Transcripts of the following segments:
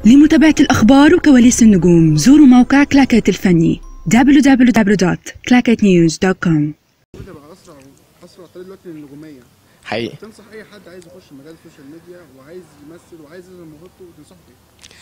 لمتابعة الأخبار وكواليس النجوم زوروا موقع كلاكيت الفني www.clacketnews.com تبقى اسرع اسرع طريق دلوقتي للنجوميه حقيقي تنصح اي حد عايز يخش مجال السوشيال ميديا وعايز يمثل وعايز يظهر موهبته تنصحه بايه؟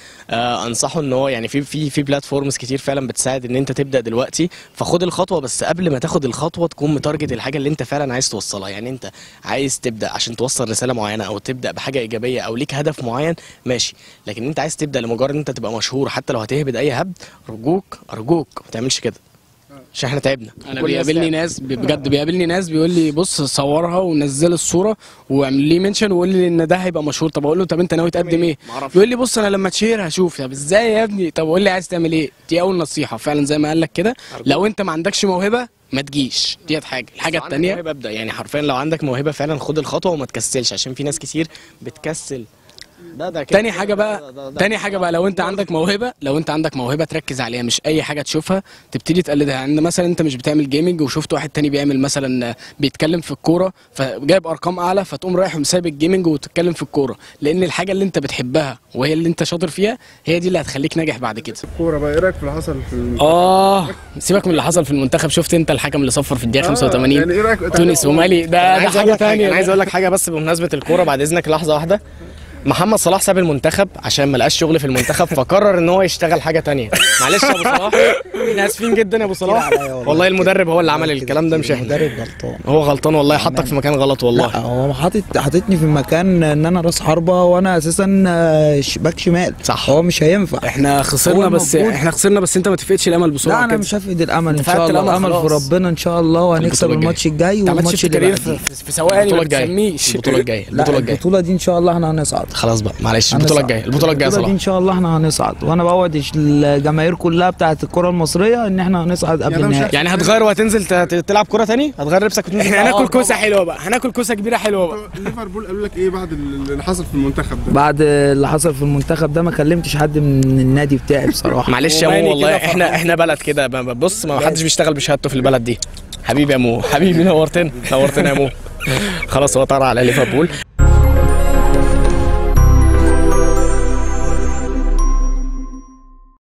آه انصحه ان هو يعني في في في بلاتفورمز كتير فعلا بتساعد ان انت تبدا دلوقتي فخد الخطوه بس قبل ما تاخد الخطوه تكون متارجت الحاجه اللي انت فعلا عايز توصلها يعني انت عايز تبدا عشان توصل رساله معينه او تبدا بحاجه ايجابيه او ليك هدف معين ماشي لكن انت عايز تبدا لمجرد ان انت تبقى مشهور حتى لو هتهبد اي هبد ارجوك ارجوك ما تعملش كده عشان احنا تعبنا انا كل الناس بيقابلني تعبت. ناس ب- بجد بيقابلني ناس بيقول لي بص صورها ونزل الصوره واعمل لي منشن وقول لي ان ده هيبقى مشهور طب اقول له طب انت ناوي تقدم ايه معرفش. بيقول لي بص انا لما اتشهر هشوف طب ازاي يا ابني طب قول لي عايز تعمل ايه دي اول نصيحه فعلا زي ما قال لك كده لو انت ما عندكش موهبه ما تجيش ديت حاجه الحاجه لو عندك التانيه موهبة ابدا يعني حرفيا لو عندك موهبه فعلا خد الخطوه وما تكسلش عشان في ناس كتير بتكسل ده ده كده تاني حاجة بقى تاني حاجة بقى لو انت عندك موهبة لو انت عندك موهبة تركز عليها مش أي حاجة تشوفها تبتدي تقلدها يعني مثلا انت مش بتعمل جيمنج وشفت واحد تاني بيعمل مثلا بيتكلم في الكورة فجايب أرقام أعلى فتقوم رايح ومسايب الجيمنج وتتكلم في الكورة لأن الحاجة اللي انت بتحبها وهي اللي انت شاطر فيها هي دي اللي هتخليك ناجح بعد كده الكوره بقى ايه رايك في اللي حصل في الم... اه سيبك من اللي حصل في المنتخب شفت انت الحكم اللي صفر في الدقيقة آه، 85 يعني ايه رايك تونس ومالي ده انا ده عايز اقول حاجة لك حاجه تانية انا عايز اقول لك حاجه بس بمناسبه الكوره بعد اذنك لحظه واحده محمد صلاح ساب المنتخب عشان ما لقاش شغل في المنتخب فقرر ان هو يشتغل حاجه تانية معلش يا ابو صلاح احنا اسفين جدا يا ابو صلاح والله المدرب هو اللي عمل الكلام ده مش احنا المدرب غلطان هو غلطان والله حطك في مكان غلط لا والله هو حاطط حاططني في مكان ان انا راس حربه وانا اساسا آه، ش- باك شمال صح. هو مش هينفع احنا خسرنا هو بس المفروض- احنا خسرنا بس انت ما تفقدش الامل بسرعة لا انا كده. مش هفقد الامل ان فقدت شاء الله الأمل الامل في خلاص. ربنا ان شاء الله وهنكسب البطولة الماتش الجاي انت عملت والماتش شيفت اللي كارير في, بعديه في, في ثواني البطوله ما الجايه بتسميش البطوله الجايه لا البطوله الجايه البطوله دي ان شاء الله احنا هنصعد خلاص بقى معلش البطوله هنصعد. الجايه البطوله الجايه يا البطوله دي صلاح ان شاء الله احنا هنصعد وانا بوعد الجماهير كلها بتاعت الكره المصريه ان احنا هنصعد قبل يعني أنا مش النهائي يعني هتغير وهتنزل ت- ت- تلعب كوره تاني هتغير لبسك وتنزل احنا هناكل كوسه حلوه بقى هناكل كوسه كبيره حلوه بقى ليفربول قالوا لك ايه بعد اللي حصل في المنتخب ده؟ بعد اللي حصل في المنتخب ده ما كلمتش حد من النادي بتاعي بصراحه معلش يا وماني مو والله كده احنا فرحان. احنا بلد كده ب- ب- بص ما حدش بيشتغل بشهادته في البلد دي حبيبي يا مو حبيبي نورتنا نورتنا يا مو خلاص هو طار على ليفربول